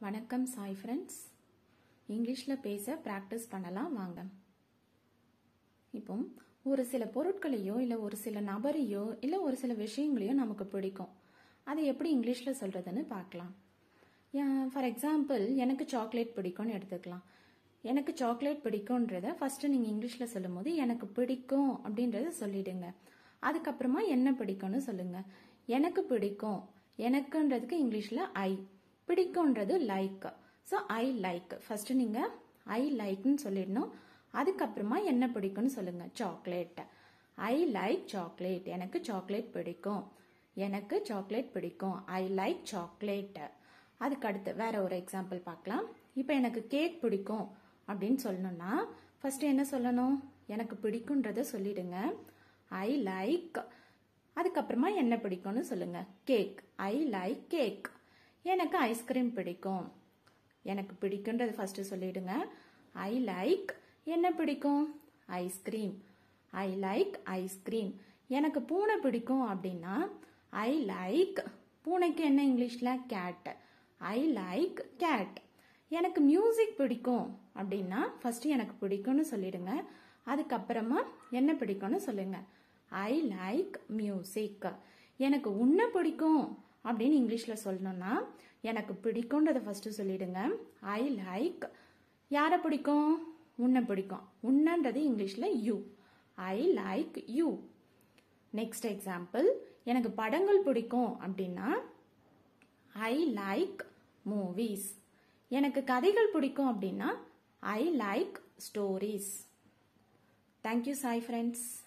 வணக்கம் சாய் ஃப்ரெண்ட்ஸ் இங்கிலீஷில் பேச ப்ராக்டிஸ் பண்ணலாம் வாங்க இப்போ ஒரு சில பொருட்களையோ இல்லை ஒரு சில நபரையோ இல்லை ஒரு சில விஷயங்களையோ நமக்கு பிடிக்கும் அதை எப்படி இங்கிலீஷில் சொல்கிறதுன்னு பார்க்கலாம் ஃபார் எக்ஸாம்பிள் எனக்கு சாக்லேட் பிடிக்கும்னு எடுத்துக்கலாம் எனக்கு சாக்லேட் பிடிக்கும்ன்றத ஃபர்ஸ்ட் நீங்கள் இங்கிலீஷில் சொல்லும்போது எனக்கு பிடிக்கும் அப்படின்றத சொல்லிடுங்க அதுக்கப்புறமா என்ன பிடிக்கும்னு சொல்லுங்க எனக்கு பிடிக்கும் எனக்குன்றதுக்கு இங்கிலீஷில் ஐ பிடிக்கும்ன்றது like so I like first நீங்கள் ஐ லைக்னு சொல்லிடணும் அதுக்கப்புறமா என்ன பிடிக்கும்னு சொல்லுங்க சாக்லேட் ஐ லைக் சாக்லேட் எனக்கு சாக்லேட் பிடிக்கும் எனக்கு சாக்லேட் பிடிக்கும் ஐ லைக் சாக்லேட் அதுக்கு அடுத்து வேற ஒரு எக்ஸாம்பிள் பார்க்கலாம் இப்போ எனக்கு கேக் பிடிக்கும் அப்படின்னு சொல்லணும்னா ஃபர்ஸ்ட் என்ன சொல்லணும் எனக்கு பிடிக்குன்றத சொல்லிடுங்க ஐ லைக் அதுக்கப்புறமா என்ன பிடிக்கும்னு சொல்லுங்க கேக் ஐ லைக் கேக் எனக்கு ஐஸ்கிரீம் பிடிக்கும் எனக்கு பிடிக்குன்றது ஃபர்ஸ்ட் சொல்லிடுங்க ஐ லைக் என்ன பிடிக்கும் ஐஸ்கிரீம் ஐ லைக் ஐஸ்கிரீம் எனக்கு பூனை பிடிக்கும் அப்படின்னா ஐ லைக் பூனைக்கு என்ன இங்கிலீஷ்ல கேட் ஐ லைக் கேட் எனக்கு மியூசிக் பிடிக்கும் அப்படின்னா ஃபர்ஸ்ட் எனக்கு பிடிக்கும்னு சொல்லிடுங்க அதுக்கப்புறமா என்ன பிடிக்கும்னு சொல்லுங்க ஐ லைக் மியூசிக் எனக்கு உன்ன பிடிக்கும் அப்படின்னு இங்கிலீஷ்ல சொல்லணும்னா எனக்கு பிடிக்கும்ன்றத ஃபர்ஸ்ட் சொல்லிடுங்க ஐ லைக் யாரை பிடிக்கும் உன்னை பிடிக்கும் உன்னன்றது இங்கிலீஷ்ல you I like you next example எனக்கு படங்கள் பிடிக்கும் அப்படின்னா ஐ லைக் மூவிஸ் எனக்கு கதைகள் பிடிக்கும் அப்படின்னா I like stories thank you Sai friends